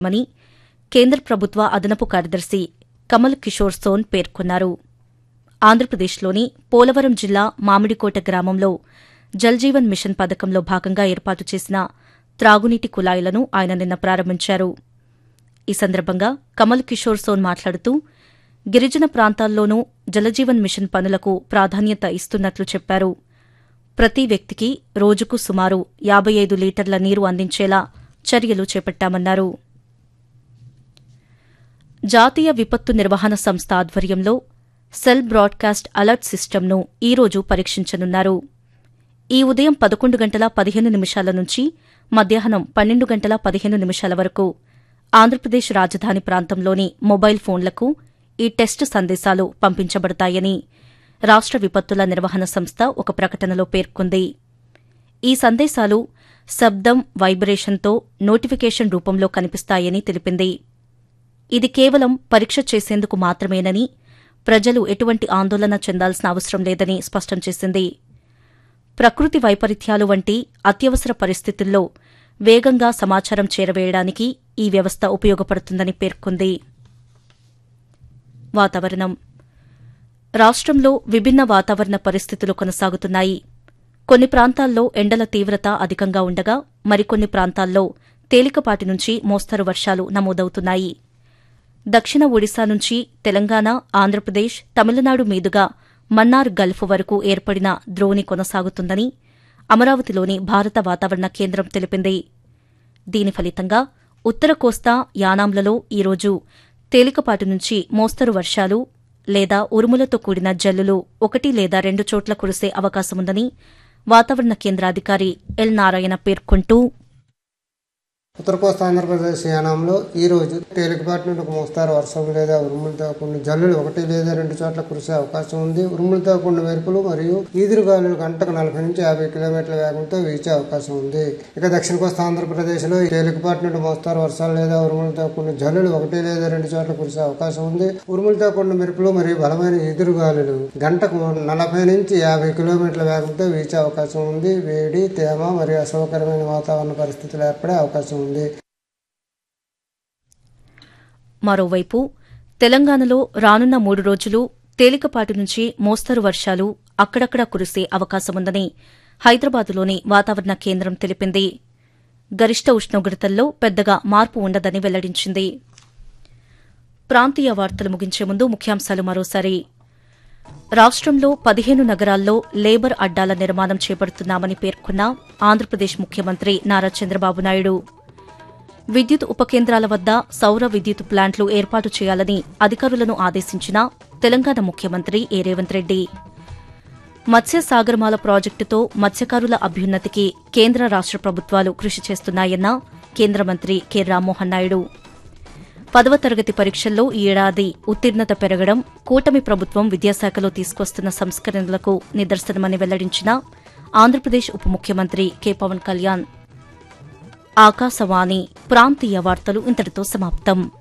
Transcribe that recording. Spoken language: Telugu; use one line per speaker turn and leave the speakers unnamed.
మని కేంద్ర ప్రభుత్వ అదనపు కార్యదర్శి కమల్ కిషోర్ సోన్ పేర్కొన్నారు ఆంధ్రప్రదేశ్లోని పోలవరం జిల్లా మామిడికోట గ్రామంలో జల్జీవన్ మిషన్ పథకంలో భాగంగా ఏర్పాటు చేసిన త్రాగునీటి కుళాయిలను ఆయన నిన్న ప్రారంభించారు ఈ సందర్భంగా కమల్ కిషోర్ సోన్ మాట్లాడుతూ గిరిజన ప్రాంతాల్లోనూ జలజీవన్ మిషన్ పనులకు ప్రాధాన్యత ఇస్తున్నట్లు చెప్పారు ప్రతి వ్యక్తికి రోజుకు సుమారు యాబై ఐదు లీటర్ల నీరు అందించేలా చర్యలు చేపట్టామన్నారు జాతీయ విపత్తు నిర్వహణ సంస్థ ఆధ్వర్యంలో సెల్ బ్రాడ్కాస్ట్ అలర్ట్ సిస్టమ్ను ఈ రోజు పరీక్షించనున్నారు ఈ ఉదయం పదకొండు గంటల పదిహేను నిమిషాల నుంచి మధ్యాహ్నం పన్నెండు గంటల పదిహేను నిమిషాల వరకు ఆంధ్రప్రదేశ్ రాజధాని ప్రాంతంలోని మొబైల్ ఫోన్లకు ఈ టెస్ట్ సందేశాలు పంపించబడతాయని రాష్ట విపత్తుల నిర్వహణ సంస్థ ఒక ప్రకటనలో పేర్కొంది ఈ సందేశాలు శబ్దం వైబ్రేషన్తో నోటిఫికేషన్ రూపంలో కనిపిస్తాయని తెలిపింది ఇది కేవలం పరీక్ష చేసేందుకు మాత్రమేనని ప్రజలు ఎటువంటి ఆందోళన చెందాల్సిన అవసరం లేదని స్పష్టం చేసింది ప్రకృతి వైపరీత్యాలు వంటి అత్యవసర పరిస్థితుల్లో వేగంగా సమాచారం చేరవేయడానికి ఈ వ్యవస్థ ఉపయోగపడుతుందని పేర్కొంది వాతావరణం రాష్ట్రంలో విభిన్న వాతావరణ పరిస్థితులు కొనసాగుతున్నాయి కొన్ని ప్రాంతాల్లో ఎండల తీవ్రత అధికంగా ఉండగా మరికొన్ని ప్రాంతాల్లో తేలికపాటి నుంచి మోస్తరు వర్షాలు నమోదవుతున్నాయి దక్షిణ ఒడిశా నుంచి తెలంగాణ ఆంధ్రప్రదేశ్ తమిళనాడు మీదుగా మన్నార్ గల్ఫ్ వరకు ఏర్పడిన ద్రోణి కొనసాగుతుందని అమరావతిలోని భారత వాతావరణ కేంద్రం తెలిపింది దీని ఫలితంగా ఉత్తర కోస్తా యానాంలలో ఈరోజు తేలికపాటి నుంచి మోస్తరు వర్షాలు లేదా ఉరుములతో కూడిన జల్లులు ఒకటి లేదా రెండు చోట్ల కురిసే అవకాశముందని వాతావరణ కేంద్రాధికారి ఎల్ నారాయణ పేర్కొంటూ
ఉత్తర కోస్తా ఆంధ్రప్రదేశ్ యానంలో ఈ రోజు తేలికపాటి నుండి ఒక మోస్తారు వర్షం లేదా ఉరుములతో కూడిన జల్లులు ఒకటి లేదా రెండు చోట్ల కురిసే అవకాశం ఉంది ఉరుములతో కూడిన మెరుపులు మరియు ఈదురు గాలులు గంటకు నలభై నుంచి యాభై కిలోమీటర్ల వేగంతో వీచే అవకాశం ఉంది ఇక దక్షిణ కోస్తా ఆంధ్రప్రదేశ్ లో తేలికపాటి నుండి మోస్తారు వర్షాలు లేదా ఉరుములతో కూడిన జల్లులు ఒకటి లేదా రెండు చోట్ల కురిసే అవకాశం ఉంది ఉరుములతో కూడిన మెరుపులు మరియు బలమైన ఈదురు గాలులు గంటకు నలభై నుంచి యాభై కిలోమీటర్ల వేగంతో వీచే అవకాశం ఉంది వేడి తేమ మరియు అసౌకర్యమైన వాతావరణ పరిస్థితులు ఏర్పడే అవకాశం ఉంది
మరోవైపు తెలంగాణలో రానున్న మూడు రోజులు తేలికపాటి నుంచి మోస్తరు వర్షాలు అక్కడక్కడా కురిసే అవకాశముందని హైదరాబాదులోని వాతావరణ కేంద్రం తెలిపింది గరిష్ట ఉష్ణోగ్రతల్లో పెద్దగా మార్పు ఉండదని వెల్లడించింది ప్రాంతీయ వార్తలు ముగించే ముందు ముఖ్యాంశాలు మరోసారి రాష్ట్రంలో పదిహేను నగరాల్లో లేబర్ అడ్డాల నిర్మాణం చేపడుతున్నామని పేర్కొన్న ఆంధ్రప్రదేశ్ ముఖ్యమంత్రి నారా చంద్రబాబు నాయుడు విద్యుత్ ఉపకేంద్రాల వద్ద సౌర విద్యుత్ ప్లాంట్లు ఏర్పాటు చేయాలని అధికారులను ఆదేశించిన తెలంగాణ ముఖ్యమంత్రి ఏ రేవంత్ రెడ్డి మత్స్య సాగరమాల ప్రాజెక్టుతో మత్స్యకారుల అభ్యున్నతికి కేంద్ర రాష్ట ప్రభుత్వాలు కృషి చేస్తున్నాయన్న కేంద్ర మంత్రి కె రామ్మోహన్ నాయుడు పదవ తరగతి పరీక్షల్లో ఈ ఏడాది ఉత్తీర్ణత పెరగడం కూటమి ప్రభుత్వం విద్యాశాఖలో తీసుకొస్తున్న సంస్కరణలకు నిదర్శనమని వెల్లడించిన ఆంధ్రప్రదేశ్ ఉప ముఖ్యమంత్రి కె పవన్ కళ్యాణ్ ఆకాశవాణి ప్రాంతీయ వార్తలు ఇంతటితో సమాప్తం